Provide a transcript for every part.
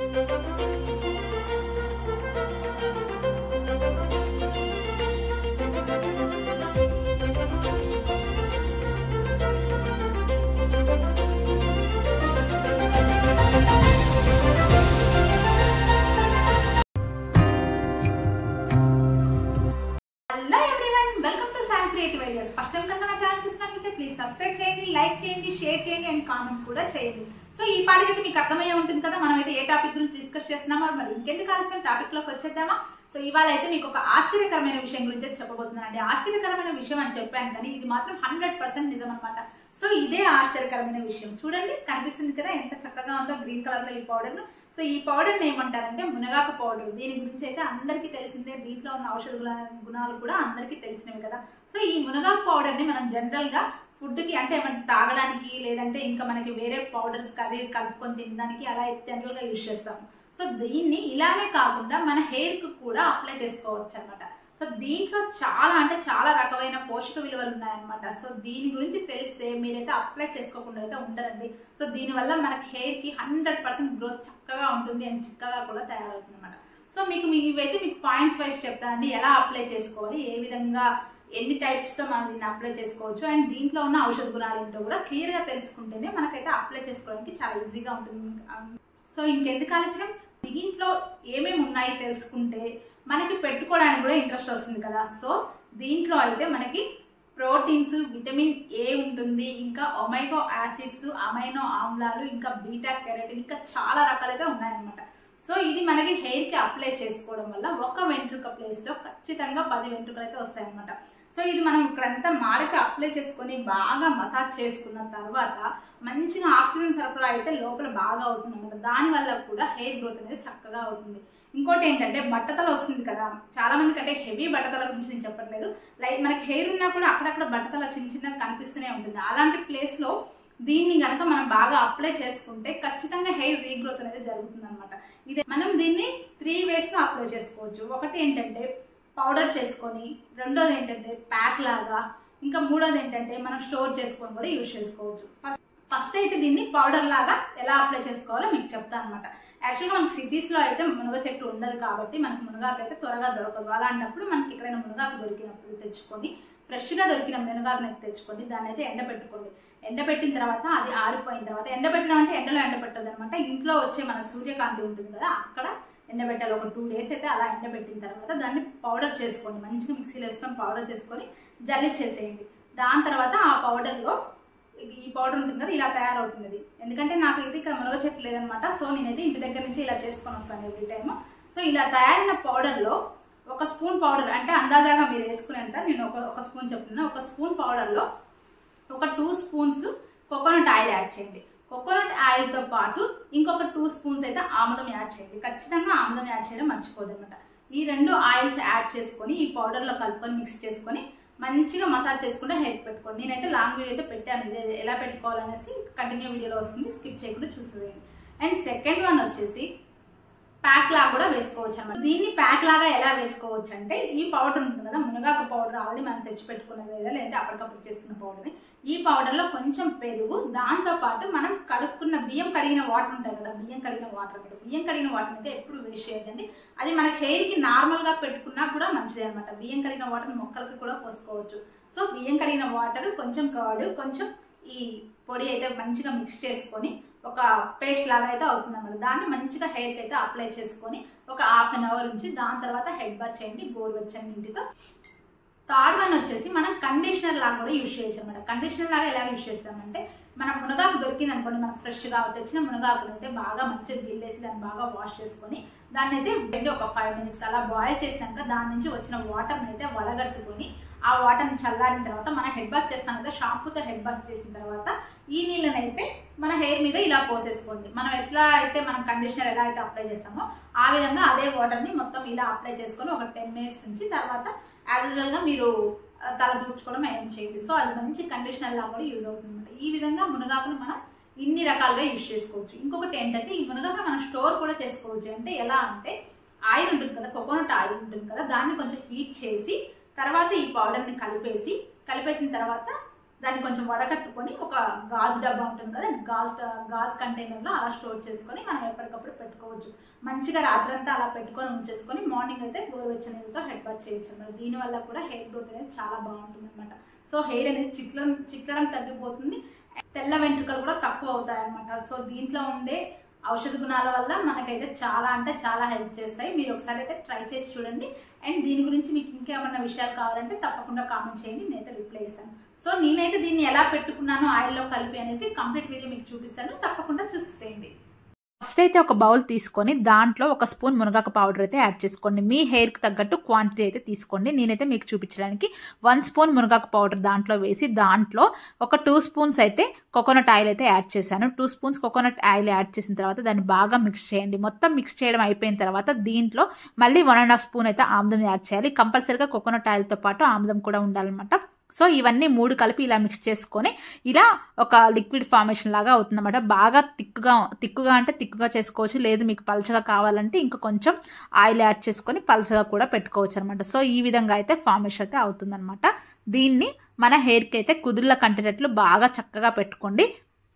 hello everyone welcome to Sam creative ideas first time కనుక నా channel చూసినట్లయితే please subscribe చేయండి లైక్ చేయండి షేర్ చేయండి అండ్ కామెంట్ కూడా చేయండి సో ఈ పాటికైతే మీకు అర్థమయ్యే ఉంటుంది కదా మనం అయితే ఏ టాపిక్ గురించి డిస్కస్ చేస్తున్నామో మరి ఇంకెందుకు ఆలస్యం టాపిక్ లోకి వచ్చేద్దామా సో ఇవాళ అయితే మీకు ఒక ఆశ్చర్యకరమైన విషయం గురించి అయితే చెప్పబోతున్నాను అండి ఆశ్చర్యకరమైన విషయం అని చెప్పాను కానీ ఇది మాత్రం హండ్రెడ్ పర్సెంట్ నిజం అనమాట సో ఇదే ఆశ్చర్యకరమైన విషయం చూడండి కనిపిస్తుంది కదా ఎంత చక్కగా ఉందో గ్రీన్ కలర్ లో ఈ పౌడర్ సో ఈ పౌడర్ ఏమంటారంటే మునగాకు పౌడర్ దీని గురించి అయితే అందరికీ తెలిసిందే దీంట్లో ఉన్న ఔషధ గుణ- గుణాలు కూడా అందరికీ తెలిసినవి కదా సో ఈ మునగాకు పౌడర్ ని మనం జనరల్ గా ఫుడ్ కి అంటే మనం తాగడానికి లేదంటే ఇంకా మనకి వేరే పౌడర్స్ కర్రీ కలుపుకొని తినడానికి అలా అయితే జనరల్ గా యూజ్ చేస్తాము సో దీన్ని ఇలానే కాకుండా మన హెయిర్ కు కూడా అప్లై చేసుకోవచ్చు అనమాట సో దీంట్లో చాలా అంటే చాలా రకమైన పోషక విలువలు ఉన్నాయన్నమాట సో దీని గురించి తెలిస్తే మీరైతే అప్లై చేసుకోకుండా అయితే ఉంటారండి సో దీనివల్ల మనకి హెయిర్ కి హండ్రెడ్ పర్సెంట్ గ్రోత్ చక్కగా ఉంటుంది అండ్ చిక్కగా కూడా తయారవుతుంది అనమాట సో మీకు మీ ఇవైతే మీకు పాయింట్స్ వైజ్ చెప్తానండి ఎలా అప్లై చేసుకోవాలి ఏ విధంగా ఎన్ని టైప్స్ లో మనం దీన్ని అప్లై చేసుకోవచ్చు అండ్ దీంట్లో ఉన్న ఔషధ గుణాలు ఏంటో కూడా క్లియర్ గా తెలుసుకుంటేనే మనకైతే అప్లై చేసుకోవడానికి చాలా ఈజీగా ఉంటుంది సో ఇంకెందుకు ఆలస్యం దీంట్లో ఏమేమి ఉన్నాయి తెలుసుకుంటే మనకి పెట్టుకోవడానికి కూడా ఇంట్రెస్ట్ వస్తుంది కదా సో దీంట్లో అయితే మనకి ప్రోటీన్స్ విటమిన్ ఏ ఉంటుంది ఇంకా ఒమైగో యాసిడ్స్ అమైనో ఆమ్లాలు ఇంకా బీటా కెరటిన్ ఇంకా చాలా రకాలైతే ఉన్నాయన్నమాట సో ఇది మనకి హెయిర్ కి అప్లై చేసుకోవడం వల్ల ఒక వెంట్రుక ప్లేస్ లో ఖచ్చితంగా పది వెంట్రుకలు అయితే వస్తాయన్నమాట సో ఇది మనం ఇక్కడంతా మాడకి అప్లై చేసుకొని బాగా మసాజ్ చేసుకున్న తర్వాత మంచిగా ఆక్సిజన్ సరఫరా అయితే లోపల బాగా అవుతుంది అనమాట దానివల్ల కూడా హెయిర్ గ్రోత్ అనేది చక్కగా అవుతుంది ఇంకోటి ఏంటంటే బట్టతల వస్తుంది కదా చాలా మందికి అంటే హెవీ బట్టతల గురించి నేను చెప్పట్లేదు లైక్ మనకి హెయిర్ ఉన్నా కూడా అక్కడక్కడ బట్టతల చిన్న చిన్నగా కనిపిస్తూనే ఉంటుంది అలాంటి ప్లేస్ లో దీన్ని కనుక మనం బాగా అప్లై చేసుకుంటే ఖచ్చితంగా హెయిర్ రీగ్రోత్ అనేది జరుగుతుంది అనమాట ఇది మనం దీన్ని త్రీ వేస్ లో అప్లై చేసుకోవచ్చు ఒకటి ఏంటంటే పౌడర్ చేసుకొని రెండోది ఏంటంటే ప్యాక్ లాగా ఇంకా మూడోది ఏంటంటే మనం స్టోర్ చేసుకొని కూడా యూజ్ చేసుకోవచ్చు ఫస్ట్ ఫస్ట్ అయితే దీన్ని పౌడర్ లాగా ఎలా అప్లై చేసుకోవాలో మీకు చెప్తాను అనమాట యాక్చువల్గా మనకి సిటీస్లో అయితే మునగ చెట్టు ఉండదు కాబట్టి మనకి మునగాకు అయితే త్వరగా దొరకదు అలాంటప్పుడు మనకి ఎక్కడైనా మునగాకు దొరికినప్పుడు తెచ్చుకొని ఫ్రెష్గా దొరికిన మునగాకుని అయితే తెచ్చుకొని దాన్ని అయితే ఎండబెట్టుకోండి ఎండబెట్టిన తర్వాత అది ఆరిపోయిన తర్వాత ఎండబెట్టడం అంటే ఎండలో ఎండబెట్టదు అనమాట ఇంట్లో వచ్చే మన సూర్యకాంతి ఉంటుంది కదా అక్కడ ఎండబెట్టాలి ఒక టూ డేస్ అయితే అలా ఎండబెట్టిన తర్వాత దాన్ని పౌడర్ చేసుకోండి మంచిగా మిక్సీలో వేసుకొని పౌడర్ చేసుకొని జల్లిచ్చేసేయండి దాని తర్వాత ఆ పౌడర్లో ఈ పౌడర్ ఉంటుంది కదా ఇలా తయారవుతుంది అది ఎందుకంటే నాకు ఇది ఇక్కడ మునగ చెట్టు లేదనమాట సో నేనైతే ఇంటి దగ్గర నుంచి ఇలా చేసుకొని వస్తాను ఎవ్రీ టైమ్ సో ఇలా తయారైన పౌడర్లో ఒక స్పూన్ పౌడర్ అంటే అందాజాగా మీరు వేసుకునేంత నేను ఒక ఒక స్పూన్ చెప్తున్నా ఒక స్పూన్ పౌడర్లో ఒక two spoons coconut oil add చేయండి కోకోనట్ ఆయిల్తో పాటు ఇంకొక టూ స్పూన్స్ అయితే ఆముదం యాడ్ చేయండి ఖచ్చితంగా ఆముదం యాడ్ చేయడం మర్చిపోదన్నమాట ఈ రెండు ఆయిల్స్ యాడ్ చేసుకొని ఈ పౌడర్లో కలుపుకొని మిక్స్ చేసుకొని మంచిగా మసాజ్ చేసుకుంటే హెయిర్ పెట్టుకోండి నేనైతే లాంగ్ వీడియో అయితే పెట్టాను ఇది ఎలా పెట్టుకోవాలనేసి కంటిన్యూ వీడియోలో వస్తుంది స్కిప్ చేయకుండా చూసేయండి అండ్ సెకండ్ వన్ వచ్చేసి ప్యాక్ లాగా కూడా వేసుకోవచ్చు అన్నమాట దీన్ని ప్యాక్ లాగా ఎలా వేసుకోవచ్చు అంటే ఈ పౌడర్ ఉంటుంది కదా మునగాకు పౌడర్ ఆల్రెడీ మనం తెచ్చి పెట్టుకున్నది లేదా లేదంటే అప్పటికప్పుడు చేసుకున్న పౌడర్ ఈ పౌడర్లో కొంచెం పెరుగు దాంతో పాటు మనం కలుపుకున్న బియ్యం కడిగిన వాటర్ ఉంటాయి కదా బియ్యం కడిగిన వాటర్ అనమాట బియ్యం కడిగిన వాటర్ అయితే ఎప్పుడు వేస్ట్ చేయదండి అది మన హెయిర్కి నార్మల్గా పెట్టుకున్నా కూడా మంచిది అనమాట బియ్యం కడిగిన వాటర్ మొక్కలకి కూడా పోసుకోవచ్చు సో బియ్యం కడిగిన వాటర్ కొంచెం కర్డ్ కొంచెం ఈ పొడి అయితే మంచిగా మిక్స్ చేసుకొని ఒక పేస్ట్ లాగా అయితే అవుతుంది అన్నమాట దాన్ని మంచిగా హెయిర్కి అయితే అప్లై చేసుకొని ఒక హాఫ్ అన్ అవర్ ఉంచి దాని తర్వాత హెడ్ బాత్ చేయండి గోరువెచ్చని నీటితో థర్డ్ వన్ వచ్చేసి మనం కండిషనర్ లాగా కూడా యూజ్ చేయొచ్చు అనమాట కండిషనర్ లాగా ఎలా యూజ్ చేస్తామంటే మనం మునగాకు దొరికింది అనుకోండి మనకు ఫ్రెష్గా తెచ్చిన మునగాకుని అయితే బాగా మంచిగా గిల్లేసి దాన్ని బాగా వాష్ చేసుకొని దాన్ని అయితే వెళ్ళి ఒక ఫైవ్ మినిట్స్ అలా బాయిల్ చేసినాక దాని నుంచి వచ్చిన వాటర్ని అయితే వలగట్టుకొని ఆ వాటర్ని చల్లారిన తర్వాత మన హెడ్ బాత్ చేస్తాం కదా షాంపూతో హెడ్ బాత్ చేసిన తర్వాత ఈ నీళ్ళని అయితే మన హెయిర్ మీద ఇలా పోసేసుకోండి మనం ఎట్లా అయితే మనం కండిషనర్ ఎలా అయితే అప్లై చేస్తామో ఆ విధంగా అదే వాటర్ని మొత్తం ఇలా అప్లై చేసుకొని ఒక టెన్ మినిట్స్ నుంచి తర్వాత యాజ్ యూజువల్గా మీరు ఆ, తల దూర్చుకోవడం ఏం చేయండి సో అది మంచి కండిషనర్ లాగా కూడా యూజ్ అవుతుంది అనమాట ఈ విధంగా మునగాకులు మనం ఇన్ని రకాలుగా యూజ్ చేసుకోవచ్చు ఇంకొకటి ఏంటంటే ఈ మునగాకు మనం స్టోర్ కూడా చేసుకోవచ్చు అంటే ఎలా అంటే ఆయిల్ ఉంటుంది కదా కోకోనట్ ఆయిల్ ఉంటుంది కదా దాన్ని కొంచెం హీట్ చేసి తర్వాత ఈ పౌడర్ని కలిపేసి కలిపేసిన తర్వాత దాన్ని కొంచెం వడకట్టుకొని ఒక గాజు డబ్బా ఉంటుంది కదా గాజు గాజు కంటైనర్లో అలా స్టోర్ చేసుకొని మనం ఎప్పటికప్పుడు పెట్టుకోవచ్చు మంచిగా రాత్రంతా అలా పెట్టుకొని ఉంచేసుకొని మార్నింగ్ అయితే గోరువెచ్చని నీళ్ళతో హెడ్ బాత్ చేయొచ్చు అనమాట దీనివల్ల కూడా హెయిర్ గ్రోత్ అనేది చాలా బాగుంటుంది అనమాట సో హెయిర్ అనేది చిట్లం చిట్లడం తగ్గిపోతుంది తెల్ల వెంట్రుకలు కూడా తక్కువ అవుతాయి అనమాట సో దీంట్లో ఉండే ఔషధ గుణాల వల్ల మనకైతే చాలా అంటే చాలా హెల్ప్ చేస్తాయి మీరు ఒకసారి అయితే ట్రై చేసి చూడండి అండ్ దీని గురించి మీకు ఇంకేమన్నా విషయాలు కావాలంటే తప్పకుండా కామెంట్ చేయండి నేనైతే రిప్లై ఇస్తాను సో నేనైతే దీన్ని ఎలా పెట్టుకున్నాను ఆయిల్లో కలిపి అనేసి కంప్లీట్ వీడియో మీకు చూపిస్తాను తప్పకుండా చూసేయండి ఫస్ట్ అయితే ఒక బౌల్ తీసుకొని దాంట్లో ఒక స్పూన్ మునగాకు పౌడర్ అయితే యాడ్ చేసుకోండి మీ హెయిర్కి తగ్గట్టు క్వాంటిటీ అయితే తీసుకోండి నేనైతే మీకు చూపించడానికి వన్ స్పూన్ మునగాకు పౌడర్ దాంట్లో వేసి దాంట్లో ఒక టూ స్పూన్స్ అయితే కోకోనట్ ఆయిల్ అయితే యాడ్ చేశాను two spoons coconut oil add చేసిన తర్వాత దాన్ని బాగా మిక్స్ చేయండి మొత్తం మిక్స్ చేయడం అయిపోయిన తర్వాత దీంట్లో మళ్ళీ వన్ అండ్ హాఫ్ స్పూన్ అయితే ఆముదం యాడ్ చేయాలి కంపల్సరీగా కోకోనట్ ఆయిల్తో పాటు ఆముదం కూడా ఉండాలన్నమాట సో ఇవన్నీ మూడు కలిపి ఇలా మిక్స్ చేసుకొని ఇలా ఒక లిక్విడ్ ఫార్మేషన్ లాగా అవుతుందన్నమాట బాగా తిక్కుగా తిక్కుగా అంటే తిక్కుగా చేసుకోవచ్చు లేదు మీకు పలచగా కావాలంటే ఇంకా కొంచెం ఆయిల్ యాడ్ చేసుకొని పలచగా కూడా పెట్టుకోవచ్చు అనమాట సో ఈ విధంగా అయితే ఫార్మేషన్ అయితే అవుతుందన్నమాట దీన్ని మన హెయిర్కి అయితే కుదుర్ల కంటేటట్లు బాగా చక్కగా పెట్టుకోండి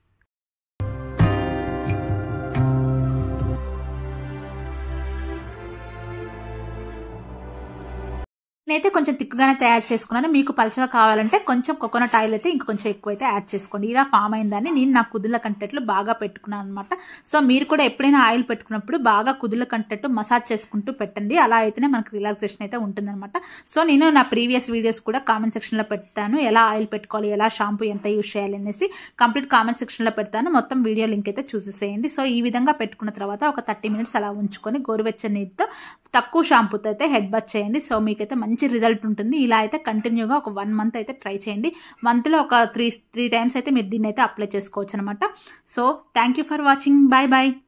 నేనైతే కొంచెం తిక్కుగానే తయారు చేసుకున్నాను మీకు పలచగా కావాలంటే కొంచెం కోకోనట్ ఆయిల్ అయితే ఇంకొంచెం ఎక్కువ అయితే యాడ్ చేసుకోండి ఇలా ఫామ్ అయిందని నేను నా కుదుల కంటెట్లు బాగా పెట్టుకున్నాను అనమాట సో మీరు కూడా ఎప్పుడైనా ఆయిల్ పెట్టుకున్నప్పుడు బాగా కుదుల కంటెట్టు మసాజ్ చేసుకుంటూ పెట్టండి అలా అయితేనే మనకు రిలాక్సేషన్ అయితే ఉంటుందన్నమాట సో నేను నా ప్రీవియస్ వీడియోస్ కూడా కామెంట్ సెక్షన్లో పెడతాను ఎలా ఆయిల్ పెట్టుకోవాలి ఎలా షాంపూ ఎంత యూజ్ చేయాలి అనేసి కంప్లీట్ కామెంట్ సెక్షన్లో పెడతాను మొత్తం వీడియో లింక్ అయితే చూసేసేయండి సో ఈ విధంగా పెట్టుకున్న తర్వాత ఒక థర్టీ మినిట్స్ అలా ఉంచుకొని గోరువెచ్చని నీటితో తక్కువ షాంపూతో అయితే హెడ్ బాత్ చేయండి సో మీకైతే మంచి రిజల్ట్ ఉంటుంది ఇలా అయితే కంటిన్యూగా ఒక వన్ మంత్ అయితే ట్రై చేయండి మంత్లో ఒక త్రీ త్రీ టైమ్స్ అయితే మీరు దీన్ని అయితే అప్లై చేసుకోవచ్చు అనమాట so thank for watching bye bye